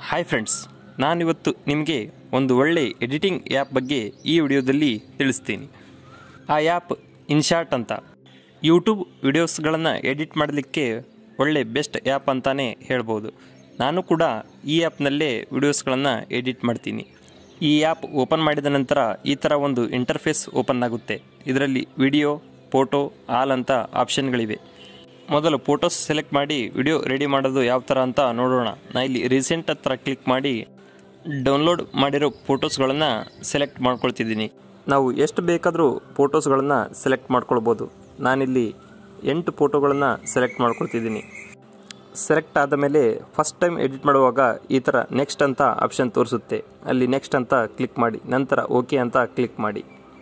hi friends ನಾನಿವತ್ತು ನಿಮಗೆ ಒಂದು ಒಳ್ಳೆ ಎಡಿಟಿಂಗ್ ಆ್ಯಪ್ ಬಗ್ಗೆ ಈ ವಿಡಿಯೋದಲ್ಲಿ ತಿಳಿಸ್ತೀನಿ ಆ ಆ್ಯಪ್ ಇನ್ಶಾಟ್ ಅಂತ ಯೂಟ್ಯೂಬ್ ವಿಡಿಯೋಸ್ಗಳನ್ನು ಎಡಿಟ್ ಮಾಡಲಿಕ್ಕೆ ಒಳ್ಳೆ ಬೆಸ್ಟ್ ಆ್ಯಪ್ ಅಂತಲೇ ಹೇಳ್ಬೋದು ನಾನು ಕೂಡ ಈ ಆ್ಯಪ್ನಲ್ಲೇ ವಿಡಿಯೋಸ್ಗಳನ್ನು ಎಡಿಟ್ ಮಾಡ್ತೀನಿ ಈ ಆ್ಯಪ್ ಓಪನ್ ಮಾಡಿದ ನಂತರ ಈ ಥರ ಒಂದು ಇಂಟರ್ಫೇಸ್ ಓಪನ್ ಆಗುತ್ತೆ ಇದರಲ್ಲಿ ವಿಡಿಯೋ ಫೋಟೋ ಆಲ್ ಅಂತ ಆಪ್ಷನ್ಗಳಿವೆ ಮೊದಲು ಫೋಟೋಸ್ ಸೆಲೆಕ್ಟ್ ಮಾಡಿ ವಿಡಿಯೋ ರೆಡಿ ಮಾಡೋದು ಯಾವ ಥರ ಅಂತ ನೋಡೋಣ ನಾ ಇಲ್ಲಿ ರೀಸೆಂಟ್ ಹತ್ರ ಕ್ಲಿಕ್ ಮಾಡಿ ಡೌನ್ಲೋಡ್ ಮಾಡಿರೋ ಫೋಟೋಸ್ಗಳನ್ನು ಸೆಲೆಕ್ಟ್ ಮಾಡ್ಕೊಳ್ತಿದ್ದೀನಿ ನಾವು ಎಷ್ಟು ಬೇಕಾದರೂ ಫೋಟೋಸ್ಗಳನ್ನು ಸೆಲೆಕ್ಟ್ ಮಾಡ್ಕೊಳ್ಬೋದು ನಾನಿಲ್ಲಿ ಎಂಟು ಫೋಟೋಗಳನ್ನು ಸೆಲೆಕ್ಟ್ ಮಾಡ್ಕೊಳ್ತಿದ್ದೀನಿ ಸೆಲೆಕ್ಟ್ ಆದ ಮೇಲೆ ಫಸ್ಟ್ ಟೈಮ್ ಎಡಿಟ್ ಮಾಡುವಾಗ ಈ ಥರ ನೆಕ್ಸ್ಟ್ ಅಂತ ಆಪ್ಷನ್ ತೋರಿಸುತ್ತೆ ಅಲ್ಲಿ ನೆಕ್ಸ್ಟ್ ಅಂತ ಕ್ಲಿಕ್ ಮಾಡಿ ನಂತರ ಓಕೆ ಅಂತ ಕ್ಲಿಕ್ ಮಾಡಿ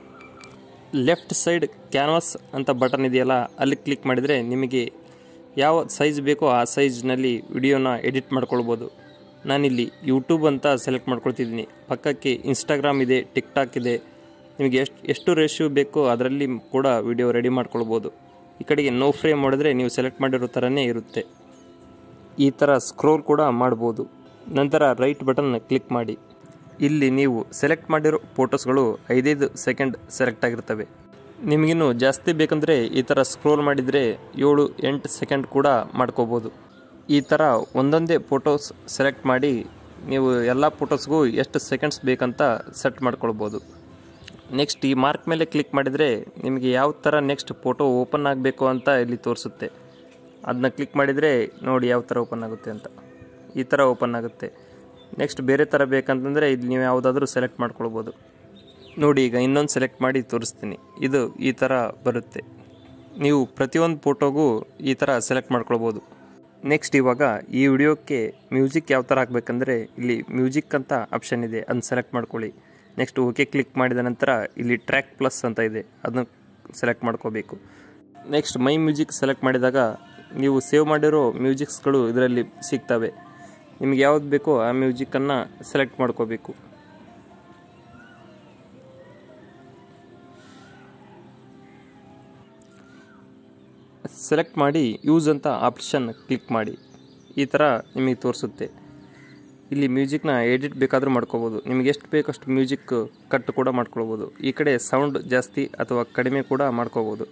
ಲೆಫ್ಟ್ ಸೈಡ್ ಕ್ಯಾನ್ವಾಸ್ ಅಂತ ಬಟನ್ ಇದೆಯಲ್ಲ ಅಲ್ಲಿ ಕ್ಲಿಕ್ ಮಾಡಿದರೆ ನಿಮಗೆ ಯಾವ ಸೈಜ್ ಬೇಕೋ ಆ ಸೈಜ್ನಲ್ಲಿ ವಿಡಿಯೋನ ಎಡಿಟ್ ಮಾಡ್ಕೊಳ್ಬೋದು ನಾನಿಲ್ಲಿ ಯೂಟ್ಯೂಬ್ ಅಂತ ಸೆಲೆಕ್ಟ್ ಮಾಡ್ಕೊಳ್ತಿದ್ದೀನಿ ಪಕ್ಕಕ್ಕೆ ಇನ್ಸ್ಟಾಗ್ರಾಮ್ ಇದೆ ಟಿಕ್ ಟಾಕ್ ಇದೆ ನಿಮಗೆ ಎಷ್ಟು ಎಷ್ಟು ರೇಷ್ಯೂ ಬೇಕೋ ಅದರಲ್ಲಿ ಕೂಡ ವಿಡಿಯೋ ರೆಡಿ ಮಾಡ್ಕೊಳ್ಬೋದು ಈ ಕಡೆಗೆ ನೋ ಫ್ರೇಮ್ ಮಾಡಿದ್ರೆ ನೀವು ಸೆಲೆಕ್ಟ್ ಮಾಡಿರೋ ಥರನೇ ಇರುತ್ತೆ ಈ ಥರ ಸ್ಕ್ರೋಲ್ ಕೂಡ ಮಾಡ್ಬೋದು ನಂತರ ರೈಟ್ ಬಟನ್ ಕ್ಲಿಕ್ ಮಾಡಿ ಇಲ್ಲಿ ನೀವು ಸೆಲೆಕ್ಟ್ ಮಾಡಿರೋ ಫೋಟೋಸ್ಗಳು ಐದೈದು ಸೆಕೆಂಡ್ ಸೆಲೆಕ್ಟ್ ಆಗಿರ್ತವೆ ನಿಮಗಿನ್ನು ಜಾಸ್ತಿ ಬೇಕಂದರೆ ಈ ಥರ ಸ್ಕ್ರೋಲ್ ಮಾಡಿದರೆ ಏಳು ಎಂಟು ಸೆಕೆಂಡ್ ಕೂಡ ಮಾಡ್ಕೋಬೋದು ಈ ಥರ ಒಂದೊಂದೇ ಫೋಟೋಸ್ ಸೆಲೆಕ್ಟ್ ಮಾಡಿ ನೀವು ಎಲ್ಲ ಫೋಟೋಸ್ಗೂ ಎಷ್ಟು ಸೆಕೆಂಡ್ಸ್ ಬೇಕಂತ ಸೆಟ್ ಮಾಡ್ಕೊಳ್ಬೋದು ನೆಕ್ಸ್ಟ್ ಈ ಮಾರ್ಕ್ ಮೇಲೆ ಕ್ಲಿಕ್ ಮಾಡಿದರೆ ನಿಮಗೆ ಯಾವ ಥರ ನೆಕ್ಸ್ಟ್ ಫೋಟೋ ಓಪನ್ ಆಗಬೇಕು ಅಂತ ಇಲ್ಲಿ ತೋರಿಸುತ್ತೆ ಅದನ್ನ ಕ್ಲಿಕ್ ಮಾಡಿದರೆ ನೋಡಿ ಯಾವ ಥರ ಓಪನ್ ಆಗುತ್ತೆ ಅಂತ ಈ ಥರ ಓಪನ್ ಆಗುತ್ತೆ ನೆಕ್ಸ್ಟ್ ಬೇರೆ ಥರ ಬೇಕಂತಂದರೆ ಇಲ್ಲಿ ನೀವು ಯಾವುದಾದ್ರೂ ಸೆಲೆಕ್ಟ್ ಮಾಡ್ಕೊಳ್ಬೋದು ನೋಡಿ ಈಗ ಇನ್ನೊಂದು ಸೆಲೆಕ್ಟ್ ಮಾಡಿ ತೋರಿಸ್ತೀನಿ ಇದು ಈ ಥರ ಬರುತ್ತೆ ನೀವು ಪ್ರತಿಯೊಂದು ಫೋಟೋಗೂ ಈ ಥರ ಸೆಲೆಕ್ಟ್ ಮಾಡ್ಕೊಳ್ಬೋದು ನೆಕ್ಸ್ಟ್ ಇವಾಗ ಈ ವಿಡಿಯೋಕ್ಕೆ ಮ್ಯೂಸಿಕ್ ಯಾವ ಥರ ಹಾಕಬೇಕಂದ್ರೆ ಇಲ್ಲಿ ಮ್ಯೂಸಿಕ್ ಅಂತ ಆಪ್ಷನ್ ಇದೆ ಅದನ್ನ ಸೆಲೆಕ್ಟ್ ಮಾಡ್ಕೊಳ್ಳಿ ನೆಕ್ಸ್ಟ್ ಓಕೆ ಕ್ಲಿಕ್ ಮಾಡಿದ ನಂತರ ಇಲ್ಲಿ ಟ್ರ್ಯಾಕ್ ಪ್ಲಸ್ ಅಂತ ಇದೆ ಅದನ್ನು ಸೆಲೆಕ್ಟ್ ಮಾಡ್ಕೋಬೇಕು ನೆಕ್ಸ್ಟ್ ಮೈ ಮ್ಯೂಸಿಕ್ ಸೆಲೆಕ್ಟ್ ಮಾಡಿದಾಗ ನೀವು ಸೇವ್ ಮಾಡಿರೋ ಮ್ಯೂಸಿಕ್ಸ್ಗಳು ಇದರಲ್ಲಿ ಸಿಗ್ತವೆ ನಿಮ್ಗೆ ಯಾವ್ದು ಬೇಕೋ ಆ ಮ್ಯೂಸಿಕ್ಕನ್ನು ಸೆಲೆಕ್ಟ್ ಮಾಡ್ಕೋಬೇಕು ಸೆಲೆಕ್ಟ್ ಮಾಡಿ ಯೂಸ್ ಅಂತ ಆಪ್ಷನ್ ಕ್ಲಿಕ್ ಮಾಡಿ ಈ ಥರ ನಿಮಗೆ ತೋರಿಸುತ್ತೆ ಇಲ್ಲಿ ಮ್ಯೂಸಿಕ್ನ ಎಡಿಟ್ ಬೇಕಾದರೂ ಮಾಡ್ಕೋಬೋದು ನಿಮ್ಗೆ ಎಷ್ಟು ಬೇಕಷ್ಟು ಮ್ಯೂಸಿಕ್ ಕಟ್ ಕೂಡ ಮಾಡ್ಕೊಳ್ಬೋದು ಈ ಕಡೆ ಸೌಂಡ್ ಜಾಸ್ತಿ ಅಥವಾ ಕಡಿಮೆ ಕೂಡ ಮಾಡ್ಕೋಬೋದು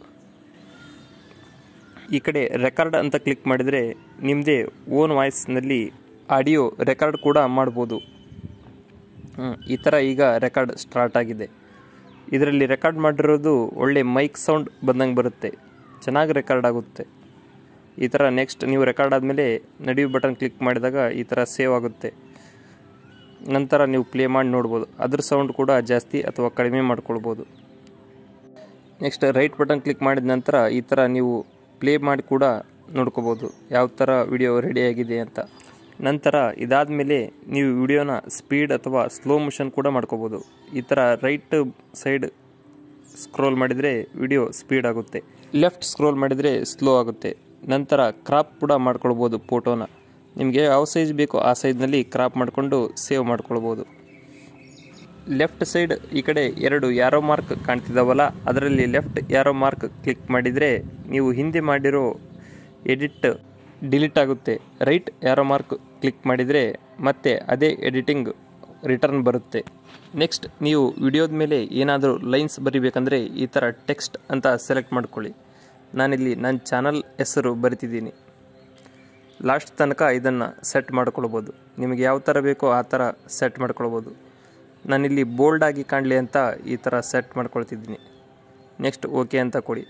ಈ ಕಡೆ ರೆಕಾರ್ಡ್ ಅಂತ ಕ್ಲಿಕ್ ಮಾಡಿದರೆ ನಿಮ್ಮದೇ ಓನ್ ವಾಯ್ಸ್ನಲ್ಲಿ ಆಡಿಯೋ ರೆಕಾರ್ಡ್ ಕೂಡ ಮಾಡ್ಬೋದು ಹ್ಮ್, ಈ ಥರ ಈಗ ರೆಕಾರ್ಡ್ ಸ್ಟಾರ್ಟ್ ಆಗಿದೆ ಇದರಲ್ಲಿ ರೆಕಾರ್ಡ್ ಮಾಡಿರೋದು ಒಳ್ಳೆ ಮೈಕ್ ಸೌಂಡ್ ಬಂದಂಗೆ ಬರುತ್ತೆ ಚೆನ್ನಾಗಿ ರೆಕಾರ್ಡ್ ಆಗುತ್ತೆ ಈ ಥರ ನೆಕ್ಸ್ಟ್ ನೀವು ರೆಕಾರ್ಡ್ ಆದಮೇಲೆ ನಡೆಯು ಬಟನ್ ಕ್ಲಿಕ್ ಮಾಡಿದಾಗ ಈ ಥರ ಸೇವ್ ಆಗುತ್ತೆ ನಂತರ ನೀವು ಪ್ಲೇ ಮಾಡಿ ನೋಡ್ಬೋದು ಅದ್ರ ಸೌಂಡ್ ಕೂಡ ಜಾಸ್ತಿ ಅಥವಾ ಕಡಿಮೆ ಮಾಡ್ಕೊಳ್ಬೋದು ನೆಕ್ಸ್ಟ್ ರೈಟ್ ಬಟನ್ ಕ್ಲಿಕ್ ಮಾಡಿದ ನಂತರ ಈ ಥರ ನೀವು ಪ್ಲೇ ಮಾಡಿ ಕೂಡ ನೋಡ್ಕೋಬೋದು ಯಾವ ಥರ ವಿಡಿಯೋ ರೆಡಿಯಾಗಿದೆ ಅಂತ ನಂತರ ಇದಾದ ಮೇಲೆ ನೀವು ವಿಡಿಯೋನ ಸ್ಪೀಡ್ ಅಥವಾ ಸ್ಲೋ ಮೋಷನ್ ಕೂಡ ಮಾಡ್ಕೋಬೋದು ಈ ಥರ ರೈಟ್ ಸೈಡ್ ಸ್ಕ್ರೋಲ್ ಮಾಡಿದರೆ ವಿಡಿಯೋ ಸ್ಪೀಡ್ ಆಗುತ್ತೆ ಲೆಫ್ಟ್ ಸ್ಕ್ರೋಲ್ ಮಾಡಿದರೆ ಸ್ಲೋ ಆಗುತ್ತೆ ನಂತರ ಕ್ರಾಪ್ ಕೂಡ ಮಾಡ್ಕೊಳ್ಬೋದು ಫೋಟೋನ ನಿಮಗೆ ಯಾವ ಸೈಜ್ ಬೇಕೋ ಆ ಸೈಜ್ನಲ್ಲಿ ಕ್ರಾಪ್ ಮಾಡಿಕೊಂಡು ಸೇವ್ ಮಾಡ್ಕೊಳ್ಬೋದು ಲೆಫ್ಟ್ ಸೈಡ್ ಈ ಕಡೆ ಎರಡು ಯಾರೋ ಮಾರ್ಕ್ ಕಾಣ್ತಿದ್ದಾವಲ್ಲ ಅದರಲ್ಲಿ ಲೆಫ್ಟ್ ಯಾರೋ ಮಾರ್ಕ್ ಕ್ಲಿಕ್ ಮಾಡಿದರೆ ನೀವು ಹಿಂದೆ ಮಾಡಿರೋ ಎಡಿಟ್ ಡಿಲೀಟ್ ಆಗುತ್ತೆ ರೈಟ್ ಯಾರೋ ಮಾರ್ಕ್ ಕ್ಲಿಕ್ ಮಾಡಿದರೆ ಮತ್ತೆ ಅದೇ ಎಡಿಟಿಂಗ್ ರಿಟರ್ನ್ ಬರುತ್ತೆ ನೆಕ್ಸ್ಟ್ ನೀವು ವಿಡಿಯೋದ ಮೇಲೆ ಏನಾದರೂ ಲೈನ್ಸ್ ಬರಿಬೇಕಂದ್ರೆ ಈ ಥರ ಟೆಕ್ಸ್ಟ್ ಅಂತ ಸೆಲೆಕ್ಟ್ ಮಾಡ್ಕೊಳ್ಳಿ ನಾನಿಲ್ಲಿ ನನ್ನ ಚಾನಲ್ ಹೆಸರು ಬರಿತಿದ್ದೀನಿ ಲಾಸ್ಟ್ ತನಕ ಇದನ್ನು ಸೆಟ್ ಮಾಡ್ಕೊಳ್ಬೋದು ನಿಮಗೆ ಯಾವ ಥರ ಬೇಕೋ ಆ ಥರ ಸೆಟ್ ಮಾಡ್ಕೊಳ್ಬೋದು ನಾನಿಲ್ಲಿ ಬೋಲ್ಡ್ ಆಗಿ ಕಾಣಲಿ ಅಂತ ಈ ಥರ ಸೆಟ್ ಮಾಡ್ಕೊಳ್ತಿದ್ದೀನಿ ನೆಕ್ಸ್ಟ್ ಓಕೆ ಅಂತ ಕೊಡಿ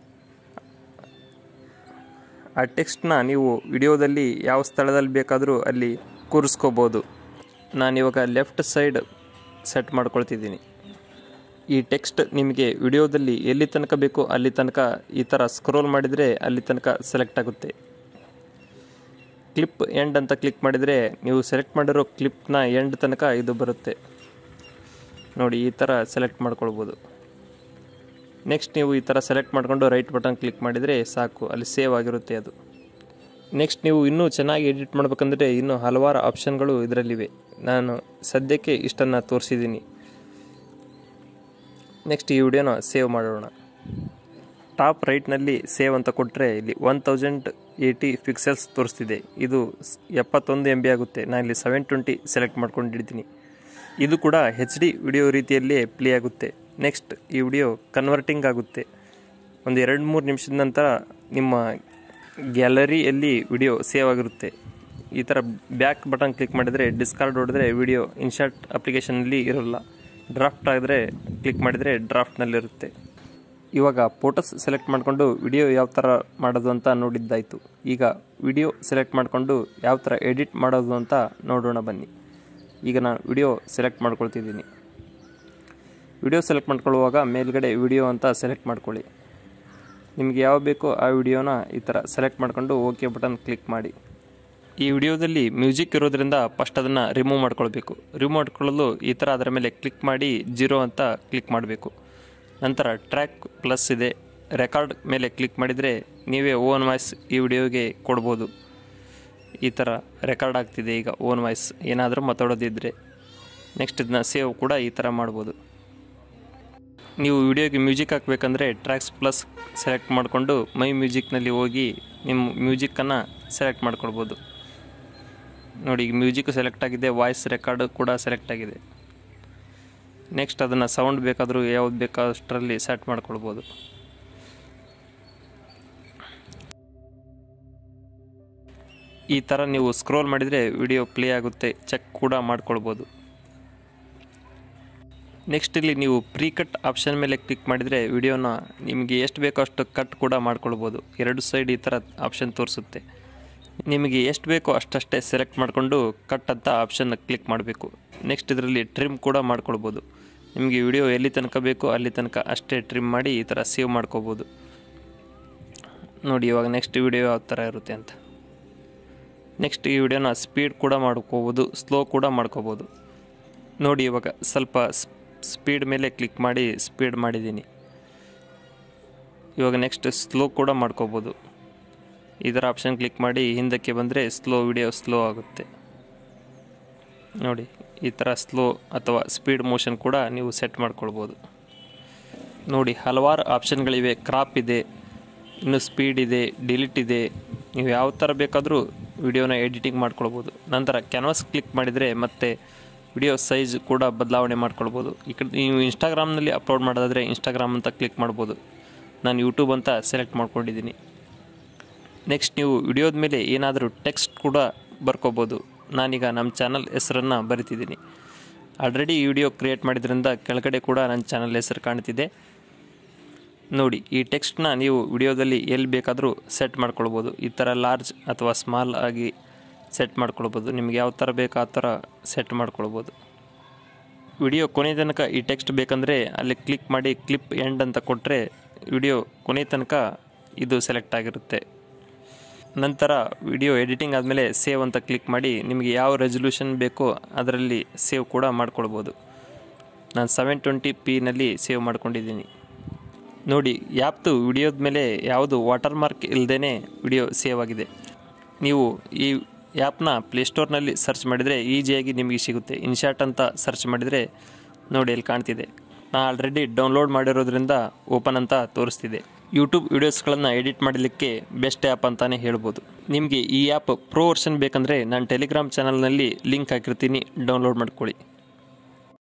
ಆ ಟೆಕ್ಸ್ಟ್ನ ನೀವು ವಿಡಿಯೋದಲ್ಲಿ ಯಾವ ಸ್ಥಳದಲ್ಲಿ ಬೇಕಾದರೂ ಅಲ್ಲಿ ಕೂರಿಸ್ಕೋಬೋದು ನಾನಿವಾಗ ಲೆಫ್ಟ್ ಸೈಡ್ ಸೆಟ್ ಮಾಡ್ಕೊಳ್ತಿದ್ದೀನಿ ಈ ಟೆಕ್ಸ್ಟ್ ನಿಮಗೆ ವಿಡಿಯೋದಲ್ಲಿ ಎಲ್ಲಿ ತನಕ ಬೇಕೋ ಅಲ್ಲಿ ತನಕ ಈ ಥರ ಸ್ಕ್ರೋಲ್ ಮಾಡಿದರೆ ಅಲ್ಲಿ ತನಕ ಸೆಲೆಕ್ಟ್ ಆಗುತ್ತೆ ಕ್ಲಿಪ್ ಎಂಡ್ ಅಂತ ಕ್ಲಿಕ್ ಮಾಡಿದರೆ ನೀವು ಸೆಲೆಕ್ಟ್ ಮಾಡಿರೋ ಕ್ಲಿಪ್ನ ಎಂಡ್ ತನಕ ಇದು ಬರುತ್ತೆ ನೋಡಿ ಈ ಥರ ಸೆಲೆಕ್ಟ್ ಮಾಡ್ಕೊಳ್ಬೋದು ನೆಕ್ಸ್ಟ್ ನೀವು ಈ ಥರ ಸೆಲೆಕ್ಟ್ ಮಾಡಿಕೊಂಡು ರೈಟ್ ಬಟನ್ ಕ್ಲಿಕ್ ಮಾಡಿದರೆ ಸಾಕು ಅಲ್ಲಿ ಸೇವ್ ಆಗಿರುತ್ತೆ ಅದು ನೆಕ್ಸ್ಟ್ ನೀವು ಇನ್ನೂ ಚೆನ್ನಾಗಿ ಎಡಿಟ್ ಮಾಡಬೇಕಂದ್ರೆ ಇನ್ನೂ ಹಲವಾರು ಆಪ್ಷನ್ಗಳು ಇದರಲ್ಲಿವೆ ನಾನು ಸದ್ಯಕ್ಕೆ ಇಷ್ಟನ್ನು ತೋರಿಸಿದ್ದೀನಿ ನೆಕ್ಸ್ಟ್ ಈ ವಿಡಿಯೋನ ಸೇವ್ ಮಾಡೋಣ ಟಾಪ್ ರೈಟ್ನಲ್ಲಿ ಸೇವ್ ಅಂತ ಕೊಟ್ಟರೆ ಇಲ್ಲಿ ಒನ್ ತೌಸಂಡ್ ಏಯ್ಟಿ ಪಿಕ್ಸೆಲ್ಸ್ ತೋರಿಸ್ತಿದೆ ಇದು ಸ್- ಎಪ್ಪತ್ತೊಂದು ಎಮ್ ಬಿ ಆಗುತ್ತೆ ನಾನು ಇಲ್ಲಿ ಸೆವೆನ್ ಟ್ವೆಂಟಿ ಸೆಲೆಕ್ಟ್ ಮಾಡ್ಕೊಂಡಿದ್ದೀನಿ ಇದು ಕೂಡ ಹೆಚ್ ಡಿ ವಿಡಿಯೋ ರೀತಿಯಲ್ಲೇ ಪ್ಲೇ ಆಗುತ್ತೆ ನೆಕ್ಸ್ಟ್ ಈ ವಿಡಿಯೋ ಕನ್ವರ್ಟಿಂಗ್ ಆಗುತ್ತೆ ಒಂದು ಎರಡು ಮೂರು ನಿಮಿಷದ ನಂತರ ನಿಮ್ಮ ಗ್ಯಾಲರಿಯಲ್ಲಿ ವಿಡಿಯೋ ಸೇವ್ ಆಗಿರುತ್ತೆ ಈ ಥರ ಬ್ಯಾಕ್ ಬಟನ್ ಕ್ಲಿಕ್ ಮಾಡಿದರೆ ಡಿಸ್ಕಾರ್ಡ್ ಹೊಡೆದ್ರೆ ವಿಡಿಯೋ ಇನ್ಶಾಟ್ ಅಪ್ಲಿಕೇಶನಲ್ಲಿ ಇರೋಲ್ಲ ಡ್ರಾಫ್ಟ್ ಆಗಿದ್ರೆ ಕ್ಲಿಕ್ ಮಾಡಿದರೆ ಡ್ರಾಫ್ಟ್ನಲ್ಲಿರುತ್ತೆ ಇವಾಗ ಫೋಟೋಸ್ ಸೆಲೆಕ್ಟ್ ಮಾಡಿಕೊಂಡು ವಿಡಿಯೋ ಯಾವ ಥರ ಮಾಡೋದು ಅಂತ ನೋಡಿದ್ದಾಯಿತು ಈಗ ವಿಡಿಯೋ ಸೆಲೆಕ್ಟ್ ಮಾಡಿಕೊಂಡು ಯಾವ ಥರ ಎಡಿಟ್ ಮಾಡೋದು ಅಂತ ನೋಡೋಣ ಬನ್ನಿ ಈಗ ನಾನು ವಿಡಿಯೋ ಸೆಲೆಕ್ಟ್ ಮಾಡ್ಕೊಳ್ತಿದ್ದೀನಿ ವಿಡಿಯೋ ಸೆಲೆಕ್ಟ್ ಮಾಡ್ಕೊಳ್ಳುವಾಗ ಮೇಲ್ಗಡೆ ವಿಡಿಯೋ ಅಂತ ಸೆಲೆಕ್ಟ್ ಮಾಡ್ಕೊಳ್ಳಿ ನಿಮಗೆ ಯಾವ ಬೇಕೋ ಆ ವಿಡಿಯೋನ ಈ ಥರ ಸೆಲೆಕ್ಟ್ ಮಾಡ್ಕೊಂಡು ಓಕೆ ಬಟನ್ ಕ್ಲಿಕ್ ಮಾಡಿ ಈ ವಿಡಿಯೋದಲ್ಲಿ ಮ್ಯೂಸಿಕ್ ಇರೋದ್ರಿಂದ ಫಸ್ಟ್ ಅದನ್ನು ರಿಮೂವ್ ಮಾಡ್ಕೊಳ್ಬೇಕು ರಿಮೂವ್ ಮಾಡ್ಕೊಳ್ಳಲು ಈ ಥರ ಅದರ ಮೇಲೆ ಕ್ಲಿಕ್ ಮಾಡಿ ಜೀರೋ ಅಂತ ಕ್ಲಿಕ್ ಮಾಡಬೇಕು ನಂತರ ಟ್ರ್ಯಾಕ್ ಪ್ಲಸ್ ಇದೆ ರೆಕಾರ್ಡ್ ಮೇಲೆ ಕ್ಲಿಕ್ ಮಾಡಿದರೆ ನೀವೇ ಓನ್ ವಾಯ್ಸ್ ಈ ವಿಡಿಯೋಗೆ ಕೊಡ್ಬೋದು ಈ ಥರ ರೆಕಾರ್ಡ್ ಆಗ್ತಿದೆ ಈಗ ಓನ್ ವಾಯ್ಸ್ ಏನಾದರೂ ಮಾತಾಡೋದಿದ್ದರೆ ನೆಕ್ಸ್ಟ್ ಇದನ್ನ ಸೇವ್ ಕೂಡ ಈ ಥರ ಮಾಡ್ಬೋದು ನೀವು ವಿಡಿಯೋಗೆ ಮ್ಯೂಸಿಕ್ ಹಾಕಬೇಕಂದ್ರೆ ಟ್ರ್ಯಾಕ್ಸ್ ಪ್ಲಸ್ ಸೆಲೆಕ್ಟ್ ಮಾಡಿಕೊಂಡು ಮೈ ಮ್ಯೂಸಿಕ್ನಲ್ಲಿ ಹೋಗಿ ನಿಮ್ಮ ಮ್ಯೂಸಿಕ್ಕನ್ನು ಸೆಲೆಕ್ಟ್ ಮಾಡ್ಕೊಳ್ಬೋದು ನೋಡಿ ಈಗ ಮ್ಯೂಸಿಕ್ ಸೆಲೆಕ್ಟ್ ಆಗಿದೆ ವಾಯ್ಸ್ ರೆಕಾರ್ಡ್ ಕೂಡ ಸೆಲೆಕ್ಟ್ ಆಗಿದೆ ನೆಕ್ಸ್ಟ್ ಅದನ್ನು ಸೌಂಡ್ ಬೇಕಾದರೂ ಯಾವ್ದು ಬೇಕೋ ಅಷ್ಟರಲ್ಲಿ ಸೆಟ್ ಮಾಡ್ಕೊಳ್ಬೋದು ಈ ಥರ ನೀವು ಸ್ಕ್ರೋಲ್ ಮಾಡಿದರೆ ವಿಡಿಯೋ ಪ್ಲೇ ಆಗುತ್ತೆ ಚೆಕ್ ಕೂಡ ಮಾಡ್ಕೊಳ್ಬೋದು ನೆಕ್ಸ್ಟ್ ಇಲ್ಲಿ ನೀವು ಪ್ರೀ ಕಟ್ ಆಪ್ಷನ್ ಮೇಲೆ ಕ್ಲಿಕ್ ಮಾಡಿದರೆ ವಿಡಿಯೋನ ನಿಮಗೆ ಎಷ್ಟು ಬೇಕೋ ಅಷ್ಟು ಕಟ್ ಕೂಡ ಮಾಡ್ಕೊಳ್ಬೋದು ಎರಡು ಸೈಡ್ ಈ ಥರ ಆಪ್ಷನ್ ತೋರಿಸುತ್ತೆ ನಿಮಗೆ ಎಷ್ಟು ಬೇಕೋ ಅಷ್ಟಷ್ಟೇ ಸೆಲೆಕ್ಟ್ ಮಾಡಿಕೊಂಡು ಕಟ್ ಅಂತ ಆಪ್ಷನ್ ಕ್ಲಿಕ್ ಮಾಡಬೇಕು ನೆಕ್ಸ್ಟ್ ಇದರಲ್ಲಿ ಟ್ರಿಮ್ ಕೂಡ ಮಾಡ್ಕೊಳ್ಬೋದು ನಿಮಗೆ ವಿಡಿಯೋ ಎಲ್ಲಿ ತನಕ ಬೇಕೋ ಅಲ್ಲಿ ತನಕ ಅಷ್ಟೇ ಟ್ರಿಮ್ ಮಾಡಿ ಈ ಥರ ಸೇವ್ ಮಾಡ್ಕೋಬೋದು ನೋಡಿ ಇವಾಗ ನೆಕ್ಸ್ಟ್ ವಿಡಿಯೋ ಯಾವ ಥರ ಇರುತ್ತೆ ಅಂತ ನೆಕ್ಸ್ಟ್ ಈ ವಿಡಿಯೋನ ಸ್ಪೀಡ್ ಕೂಡ ಮಾಡ್ಕೋಬೋದು ಸ್ಲೋ ಕೂಡ ಮಾಡ್ಕೋಬೋದು ನೋಡಿ ಇವಾಗ ಸ್ವಲ್ಪ ಸ್ಪೀಡ್ ಮೇಲೆ ಕ್ಲಿಕ್ ಮಾಡಿ ಸ್ಪೀಡ್ ಮಾಡಿದ್ದೀನಿ ಇವಾಗ ನೆಕ್ಸ್ಟ್ ಸ್ಲೋ ಕೂಡ ಮಾಡ್ಕೋಬೋದು ಇದರ ಆಪ್ಷನ್ ಕ್ಲಿಕ್ ಮಾಡಿ ಹಿಂದಕ್ಕೆ ಬಂದರೆ ಸ್ಲೋ ವಿಡಿಯೋ ಸ್ಲೋ ಆಗುತ್ತೆ ನೋಡಿ ಈ ಥರ ಸ್ಲೋ ಅಥವಾ ಸ್ಪೀಡ್ ಮೋಷನ್ ಕೂಡ ನೀವು ಸೆಟ್ ಮಾಡ್ಕೊಳ್ಬೋದು ನೋಡಿ ಹಲವಾರು ಆಪ್ಷನ್ಗಳಿವೆ ಕ್ರಾಪ್ ಇದೆ ಇನ್ನು ಸ್ಪೀಡ್ ಇದೆ ಡಿಲೀಟ್ ಇದೆ ನೀವು ಯಾವ ಥರ ಬೇಕಾದರೂ ವಿಡಿಯೋನ ಎಡಿಟಿಂಗ್ ಮಾಡ್ಕೊಳ್ಬೋದು ನಂತರ ಕ್ಯಾನ್ವಾಸ್ ಕ್ಲಿಕ್ ಮಾಡಿದರೆ ಮತ್ತೆ ವಿಡಿಯೋ ಸೈಜ್ ಕೂಡ ಬದಲಾವಣೆ ಮಾಡ್ಕೊಳ್ಬೋದು ಈ ಕಡೆ ನೀವು ಇನ್ಸ್ಟಾಗ್ರಾಮ್ನಲ್ಲಿ ಅಪ್ಲೋಡ್ ಮಾಡೋದಾದರೆ ಇನ್ಸ್ಟಾಗ್ರಾಮ್ ಅಂತ ಕ್ಲಿಕ್ ಮಾಡ್ಬೋದು ನಾನು ಯೂಟ್ಯೂಬ್ ಅಂತ ಸೆಲೆಕ್ಟ್ ಮಾಡ್ಕೊಂಡಿದ್ದೀನಿ ನೆಕ್ಸ್ಟ್ ನೀವು ವಿಡಿಯೋದ ಮೇಲೆ ಏನಾದರೂ ಟೆಕ್ಸ್ಟ್ ಕೂಡ ಬರ್ಕೋಬೋದು ನಾನೀಗ ನಮ್ಮ ಚಾನಲ್ ಹೆಸರನ್ನು ಬರಿತಿದ್ದೀನಿ ಆಲ್ರೆಡಿ ಈ ವಿಡಿಯೋ ಕ್ರಿಯೇಟ್ ಮಾಡಿದ್ರಿಂದ ಕೆಳಗಡೆ ಕೂಡ ನನ್ನ ಚಾನಲ್ ಹೆಸರು ಕಾಣ್ತಿದೆ ನೋಡಿ ಈ ಟೆಕ್ಸ್ಟ್ನ ನೀವು ವಿಡಿಯೋದಲ್ಲಿ ಎಲ್ಲಿ ಬೇಕಾದರೂ ಸೆಟ್ ಮಾಡ್ಕೊಳ್ಬೋದು ಈ ಥರ ಲಾರ್ಜ್ ಅಥವಾ ಸ್ಮಾಲ್ ಆಗಿ ಸೆಟ್ ಮಾಡ್ಕೊಳ್ಬೋದು ನಿಮ್ಗೆ ಯಾವ ಥರ ಬೇಕು ಆ ಥರ ಸೆಟ್ ಮಾಡ್ಕೊಳ್ಬೋದು ವಿಡಿಯೋ ಕೊನೆ ತನಕ ಈ ಟೆಕ್ಸ್ಟ್ ಬೇಕಂದರೆ ಅಲ್ಲಿ ಕ್ಲಿಕ್ ಮಾಡಿ ಕ್ಲಿಪ್ ಎಂಡ್ ಅಂತ ಕೊಟ್ಟರೆ ವಿಡಿಯೋ ಕೊನೆ ತನಕ ಇದು ಸೆಲೆಕ್ಟ್ ಆಗಿರುತ್ತೆ ನಂತರ ವಿಡಿಯೋ ಎಡಿಟಿಂಗ್ ಆದಮೇಲೆ ಸೇವ್ ಅಂತ ಕ್ಲಿಕ್ ಮಾಡಿ ನಿಮಗೆ ಯಾವ ರೆಸೊಲ್ಯೂಷನ್ ಬೇಕೋ ಅದರಲ್ಲಿ ಸೇವ್ ಕೂಡ ಮಾಡ್ಕೊಳ್ಬೋದು ನಾನು ಸೆವೆನ್ ಟ್ವೆಂಟಿ ಪಿನಲ್ಲಿ ಸೇವ್ ಮಾಡ್ಕೊಂಡಿದ್ದೀನಿ ನೋಡಿ ಯಾಪ್ದು ವಿಡಿಯೋದ ಮೇಲೆ ಯಾವುದು ವಾಟರ್ ಮಾರ್ಕ್ ಇಲ್ಲದೇ ವಿಡಿಯೋ ಸೇವ್ ಆಗಿದೆ ನೀವು ಈ ಆ್ಯಪ್ನ ಪ್ಲೇಸ್ಟೋರ್ನಲ್ಲಿ ಸರ್ಚ್ ಮಾಡಿದರೆ ಈಸಿಯಾಗಿ ನಿಮಗೆ ಸಿಗುತ್ತೆ ಇನ್ಶಾಟ್ ಅಂತ ಸರ್ಚ್ ಮಾಡಿದರೆ ನೋಡಿ ಇಲ್ಲಿ ಕಾಣ್ತಿದೆ ನಾನು ಆಲ್ರೆಡಿ ಡೌನ್ಲೋಡ್ ಮಾಡಿರೋದ್ರಿಂದ ಓಪನ್ ಅಂತ ತೋರಿಸ್ತಿದೆ ಯೂಟ್ಯೂಬ್ ವೀಡಿಯೋಸ್ಗಳನ್ನು ಎಡಿಟ್ ಮಾಡಲಿಕ್ಕೆ ಬೆಸ್ಟ್ ಆ್ಯಪ್ ಅಂತಲೇ ಹೇಳ್ಬೋದು ನಿಮಗೆ ಈ ಆ್ಯಪ್ ಪ್ರೋ ವರ್ಷನ್ ಬೇಕಂದರೆ ನಾನು ಟೆಲಿಗ್ರಾಮ್ ಚಾನಲ್ನಲ್ಲಿ ಲಿಂಕ್ ಹಾಕಿರ್ತೀನಿ ಡೌನ್ಲೋಡ್ ಮಾಡ್ಕೊಳ್ಳಿ